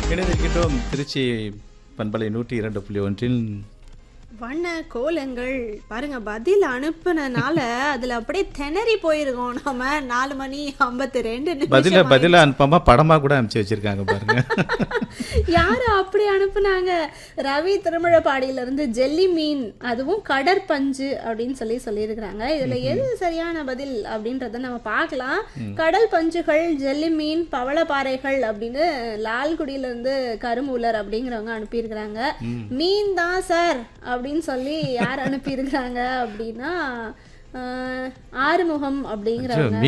இணைந்திருக்கின்றோம் திருச்சி பண்பலை நூற்றி இரண்டு புள்ளி ஒன்றில் வண்ண கோலங்கள் பாருங்க பதில் அனுப்புனனால அதுல அப்படியே திணறி போயிருக்கோம் நம்ம நாலு மணி ஐம்பத்தி ரெண்டு பதில நிமிஷம் பதில அனுப்பாம படமா கூட அனுப்பிச்சு வச்சிருக்காங்க பாருங்க யாரு அப்படி அனுப்புனாங்க ரவி திருமழப்பாடியில இருந்து ஜெல்லி மீன் அதுவும் கடற்பஞ்சு அப்படின்னு சொல்லி சொல்லியிருக்கிறாங்க இதுல எது சரியான பதில் அப்படின்றத நம்ம பார்க்கலாம் கடல் பஞ்சுகள் ஜெல்லி மீன் பவளப்பாறைகள் அப்படின்னு லால்குடியில இருந்து கருமூலர் அப்படிங்கிறவங்க அனுப்பியிருக்கிறாங்க மீன் தான் சார் அப்படின்னு சொல்லி யார் அனுப்பியிருக்கிறாங்க அப்படின்னா ஆஹ், ஆறுமுகம் அப்படிங்கிறவங்க